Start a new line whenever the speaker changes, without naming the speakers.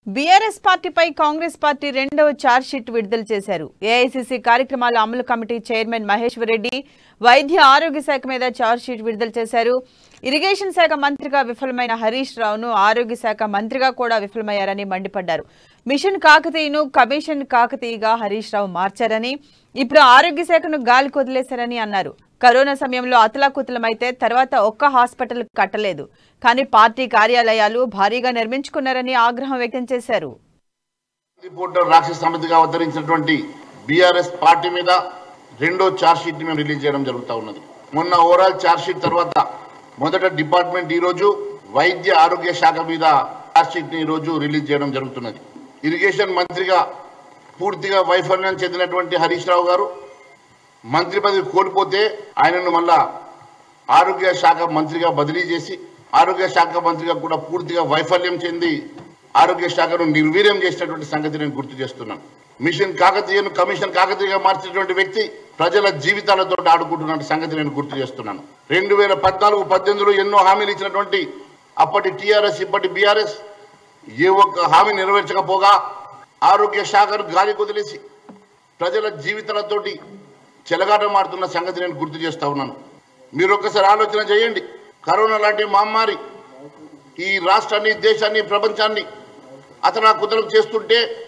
BRS పార్టీపై Congress party రెండవ chargesheet విడుదల చేశారు ఏఐసీసీ కార్యక్రమాల అమలు కమిటీ చైర్మన్ మహేశ్వర్ రెడ్డి వైద్య ఆరోగ్య శాఖ మీద ఛార్జ్షీట్ విడుదల చేశారు ఇరిగేషన్ శాఖ మంత్రిగా విఫలమైన హరీష్ రావును ఆరోగ్య శాఖ మంత్రిగా కూడా విఫలమయ్యారని మండిపడ్డారు మిషన్ కాకతీయను కమిషన్ కాకతీయగా హరీష్ రావు మార్చారని ఇప్పుడు ఆరోగ్య శాఖను గాలి కొదిలేశారని అన్నారు కరోనా సమయంలో అతలాకుతలమైతే తర్వాత ఒక్క హాస్పిటల్ కట్టలేదు కానీ పార్టీ కార్యాలయాలు భారీగా నిర్మించుకున్నారని ఆగ్రహం వ్యక్తం చేశారు
రిపోర్టర్ రాక్షస సమితిగా అవతరించినటువంటి బీఆర్ఎస్ పార్టీ మీద రెండో ఛార్జ్ షీట్ మేము రిలీజ్ చేయడం జరుగుతూ ఉన్నది మొన్న ఓవరాల్ ఛార్జ్ షీట్ తర్వాత మొదట డిపార్ట్మెంట్ ఈ రోజు వైద్య ఆరోగ్య శాఖ మీద ఛార్జ్ షీట్ ని ఈ రోజు రిలీజ్ చేయడం జరుగుతున్నది ఇరిగేషన్ మంత్రిగా పూర్తిగా వైఫల్యం చెందినటువంటి హరీష్ రావు గారు మంత్రి పదవి కోల్పోతే ఆయనను మళ్ళా ఆరోగ్య శాఖ మంత్రిగా బదిలీ చేసి ఆరోగ్య శాఖ మంత్రిగా కూడా పూర్తిగా వైఫల్యం చెంది ఆరోగ్య శాఖను నిర్వీర్యం చేసినటువంటి సంగతి నేను గుర్తు చేస్తున్నాను మిషన్ కాకతీయను కమిషన్ కాకతీయగా మార్చినటువంటి వ్యక్తి ప్రజల జీవితాలతో ఆడుకుంటున్న సంగతి నేను గుర్తు చేస్తున్నాను రెండు వేల పద్నాలుగు పద్దెనిమిదిలో ఎన్నో హామీలు ఇచ్చినటువంటి అప్పటి టీఆర్ఎస్ ఇప్పటి బీఆర్ఎస్ ఏ ఒక్క హామీ నెరవేర్చకపోగా ఆరోగ్య శాఖను గాలి కుదిలేసి ప్రజల జీవితాలతోటి చెలగాటమాడుతున్న సంగతి నేను గుర్తు చేస్తా ఉన్నాను మీరు ఒక్కసారి ఆలోచన చేయండి కరోనా లాంటి మహమ్మారి ఈ రాష్ట్రాన్ని దేశాన్ని ప్రపంచాన్ని అతను కుతలకు చేస్తుంటే